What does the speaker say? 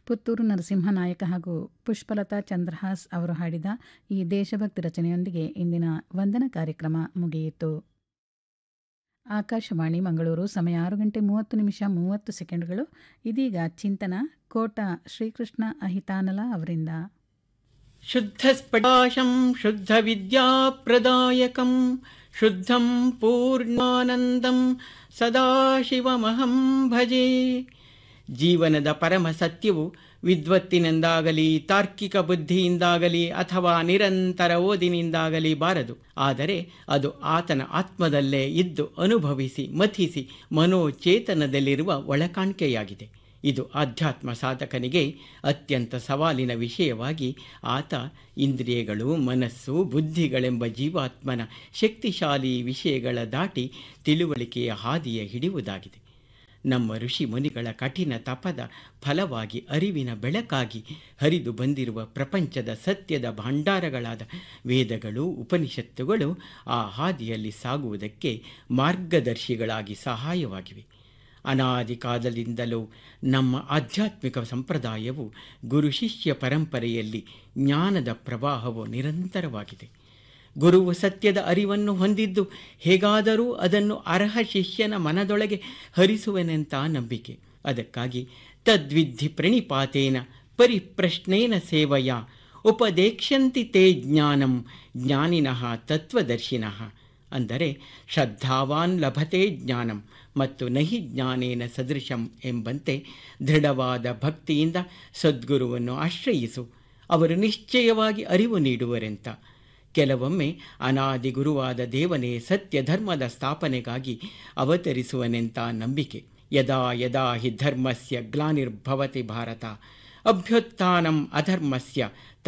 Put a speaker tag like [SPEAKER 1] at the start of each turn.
[SPEAKER 1] ಪುತ್ತೂರು ನರಸಿಂಹನಾಯಕ ಹಾಗೂ ಪುಷ್ಪಲತಾ ಚಂದ್ರಹಾಸ್ ಅವರು ಹಾಡಿದ ಈ ದೇಶಭಕ್ತಿ ರಚನೆಯೊಂದಿಗೆ ಇಂದಿನ ವಂದನ ಕಾರ್ಯಕ್ರಮ ಮುಗಿಯಿತು ಆಕಾಶವಾಣಿ ಮಂಗಳೂರು ಸಮಯ ಆರು ಗಂಟೆ ಮೂವತ್ತು ನಿಮಿಷ ಮೂವತ್ತು ಸೆಕೆಂಡ್ಗಳು ಇದೀಗ ಚಿಂತನ ಕೋಟ ಶ್ರೀಕೃಷ್ಣ ಅಹಿತಾನಲ ಅವರಿಂದ
[SPEAKER 2] शुद्धस्फटाशं शुद्धविद्याप्रदायकं शुद्धं पूर्णानन्दं ಸದಾಶಿವಮಹಂ ಭಜೆ ಜೀವನದ ಪರಮ ಸತ್ಯವು ವಿದ್ವತ್ತಿನಿಂದಾಗಲಿ ತಾರ್ಕಿಕ ಬುದ್ಧಿಯಿಂದಾಗಲಿ ಅಥವಾ ನಿರಂತರ ಓದಿನಿಂದಾಗಲಿ ಬಾರದು ಆದರೆ ಅದು ಆತನ ಆತ್ಮದಲ್ಲೇ ಇದ್ದು ಅನುಭವಿಸಿ ಮಥಿಸಿ ಮನೋಚೇತನದಲ್ಲಿರುವ ಒಳಕಾಣಿಕೆಯಾಗಿದೆ ಇದು ಆಧ್ಯಾತ್ಮ ಸಾಧಕನಿಗೆ ಅತ್ಯಂತ ಸವಾಲಿನ ವಿಷಯವಾಗಿ ಆತ ಇಂದ್ರಿಯಗಳು ಮನಸ್ಸು ಬುದ್ಧಿಗಳೆಂಬ ಜೀವಾತ್ಮನ ಶಕ್ತಿಶಾಲಿ ವಿಷಯಗಳ ದಾಟಿ ತಿಳುವಳಿಕೆಯ ಹಾದಿಯ ಹಿಡಿಯುವುದಾಗಿದೆ ನಮ್ಮ ಋಷಿ ಮುನಿಗಳ ಕಠಿಣ ತಪದ ಫಲವಾಗಿ ಅರಿವಿನ ಬೆಳಕಾಗಿ ಹರಿದು ಬಂದಿರುವ ಪ್ರಪಂಚದ ಸತ್ಯದ ಭಂಡಾರಗಳಾದ ವೇದಗಳು ಉಪನಿಷತ್ತುಗಳು ಆ ಹಾದಿಯಲ್ಲಿ ಸಾಗುವುದಕ್ಕೆ ಮಾರ್ಗದರ್ಶಿಗಳಾಗಿ ಸಹಾಯವಾಗಿವೆ ಅನಾದಿ ಕಾಲದಿಂದಲೂ ನಮ್ಮ ಆಧ್ಯಾತ್ಮಿಕ ಸಂಪ್ರದಾಯವು ಗುರು ಶಿಷ್ಯ ಪರಂಪರೆಯಲ್ಲಿ ಜ್ಞಾನದ ಪ್ರವಾಹವು ನಿರಂತರವಾಗಿದೆ ಗುರುವು ಸತ್ಯದ ಅರಿವನ್ನು ಹೊಂದಿದ್ದು ಹೇಗಾದರೂ ಅದನ್ನು ಅರ್ಹ ಶಿಷ್ಯನ ಮನದೊಳಗೆ ಹರಿಸುವನೆಂತ ನಂಬಿಕೆ ಅದಕ್ಕಾಗಿ ತದ್ವಿಧಿ ಪ್ರಣಿಪಾತೇನ ಪರಿಪ್ರಶ್ನೇನ ಸೇವೆಯ ಉಪದೇಕ್ಷಂತಿ ತೇ ಜ್ಞಾನಂ ಜ್ಞಾನಿನಃ ತತ್ವದರ್ಶಿನಃ ಅಂದರೆ ಶ್ರದ್ಧಾವಾನ್ ಲಭತೆ ಜ್ಞಾನಂ ಮತ್ತು ನಹಿ ಜ್ಞಾನೇನ ಸದೃಶಂ ಎಂಬಂತೆ ದೃಢವಾದ ಭಕ್ತಿಯಿಂದ ಸದ್ಗುರುವನ್ನು ಆಶ್ರಯಿಸು ಅವರು ನಿಶ್ಚಯವಾಗಿ ಅರಿವು ನೀಡುವರೆಂತ ಕೆಲವೊಮ್ಮೆ ಅನಾದಿ ಗುರುವಾದ ದೇವನೇ ಸತ್ಯ ಧರ್ಮದ ಸ್ಥಾಪನೆಗಾಗಿ ಅವತರಿಸುವನೆಂತ ನಂಬಿಕೆ ಯದಾ ಯದಾ ಹಿ ಧರ್ಮಸ್ಯ ಗ್ಲಾನಿರ್ಭವತಿ ಭಾರತ ಅಭ್ಯುತ್ಥಾನಂ ಅಧರ್ಮಸ್ಯ